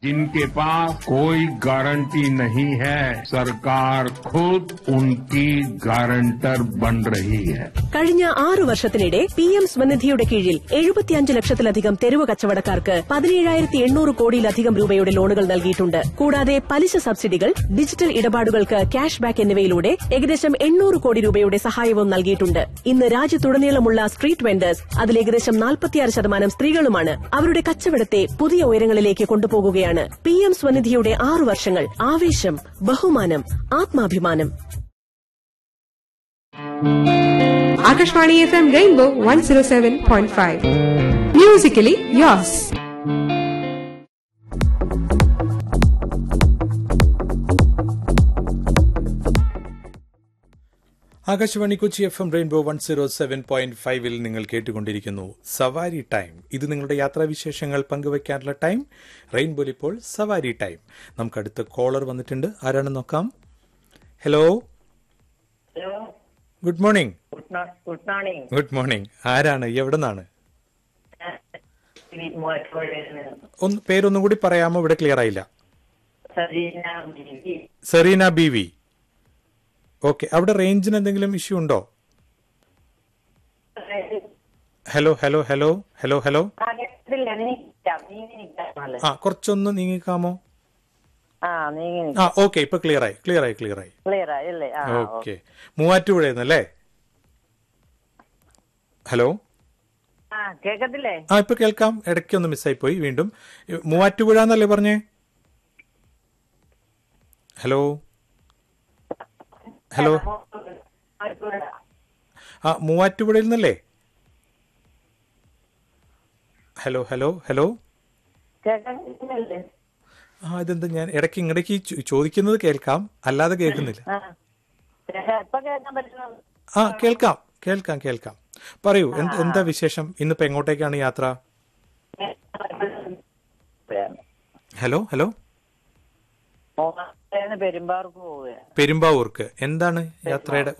जिनके पास कोई गारंटी नहीं है सरकार खुद उनकी गारंटर बन रही है കഴിഞ്ഞ ആറു വർഷത്തിനിടെ പി എം സ്വനിധിയുടെ കീഴിൽ എഴുപത്തിയഞ്ച് ലക്ഷത്തിലധികം തെരുവ് കച്ചവടക്കാർക്ക് പതിനേഴായിരത്തി എണ്ണൂറ് കോടിയിലധികം രൂപയുടെ ലോണുകൾ നൽകിയിട്ടുണ്ട് കൂടാതെ പലിശ സബ്സിഡികൾ ഡിജിറ്റൽ ഇടപാടുകൾക്ക് ക്യാഷ് ബാക്ക് എന്നിവയിലൂടെ ഏകദേശം എണ്ണൂറ് കോടി രൂപയുടെ സഹായവും നൽകിയിട്ടുണ്ട് ഇന്ന് രാജ്യത്തുടനീളമുള്ള സ്ട്രീറ്റ് വെൻഡേഴ്സ് അതിൽ ഏകദേശം നാൽപ്പത്തിയാറ് ശതമാനം സ്ത്രീകളുമാണ് അവരുടെ കച്ചവടത്തെ പുതിയ ഉയരങ്ങളിലേക്ക് കൊണ്ടുപോകുകയാണ് പി എം സ്വനിധിയുടെ ആറു വർഷങ്ങൾ ആവേശം ബഹുമാനം ആത്മാഭിമാനം Akashvani FM Rainbow 107.5. Musically yours. Akashvani Kochi F M Rainbow one zero seven point ഫൈവിൽ നിങ്ങൾ കേട്ടുകൊണ്ടിരിക്കുന്നു സവാരി ടൈം ഇത് നിങ്ങളുടെ യാത്രാവിശേഷങ്ങൾ പങ്കുവയ്ക്കാനുള്ള ടൈം റെയിൻബോയിൽ ഇപ്പോൾ സവാരി ടൈം നമുക്ക് അടുത്ത കോളർ വന്നിട്ടുണ്ട് ആരാണെന്ന് നോക്കാം hello hello good morning good no- good morning good morning ആരാണ് എവിടെ നിന്നാണ് ഞാൻ മൂവാറ്റുപുഴയിൽ നിന്ന് ഒന്ന് പേരൊന്നും കൂടി പറയാമോ ഇവിടെ ക്ലിയർ ആയില്ല Sareena B B. Serena B V okay അവിടെ റേഞ്ചിന് എന്തെങ്കിലും ഇഷ്യൂ ഉണ്ടോ hello hello hello hello hello ആ, കേട്ടില്ല. നീങ്ങി നിൽക്കാം. നീങ്ങി നിൽക്കാം മോളെ. ആ കുറച്ചൊന്ന് നീങ്ങിക്കാമോ ആ നീങ്ങി ആ നിൽക്കാം ഓക്കെ ഇപ്പൊ ക്ലിയർ ആയി ക്ലിയർ ആയി ക്ലിയർ ആയി ക്ലിയർ ആയല്ലേ ആ ഓക്കെ മൂവാറ്റുപുഴയെന്നല്ലേ ഹലോ ആ കേക്കത്തില്ലേ ആ ഇപ്പൊ കേൾക്കാം ഇടയ്ക്ക് ഒന്ന് മിസ്സായി പോയി വീണ്ടും ഇ- മൂവാറ്റുപുഴ എന്നല്ലേ പറഞ്ഞേ ഹലോ ഹലോ മൂവാറ്റുപുഴ. ആ മൂവാറ്റുപുഴയിൽ നിന്നല്ലേ ഹലോ ഹലോ ഹലോ കേക്കത്തില്ലേ ആ ഇതെന്താ ഞാൻ ഇടയ്ക്ക് ഇങ്ങടേക്ക് ചോ- ചോദിക്കുന്നത് കേൾക്കാം അല്ലാതെ കേൾക്കുന്നില്ല ആ കേക്ക- ഇപ്പൊ കേൾക്കാൻ പറ്റുന്നു ആ കേൾക്കാം കേൾക്കാം കേൾക്കാം പറയൂ എന്ത്- എന്താ വിശേഷം ഇന്നിപ്പോ എങ്ങോട്ടേക്കാണ് യാത്ര ഹലോ ഹലോ മൂവാറ്റുപുഴയിൽ നിന്ന് പെരുമ്പാവൂർക്ക് പോവുകയാണ് പെരുമ്പാവൂർക്ക് എന്താണ് യാത്രയുടെ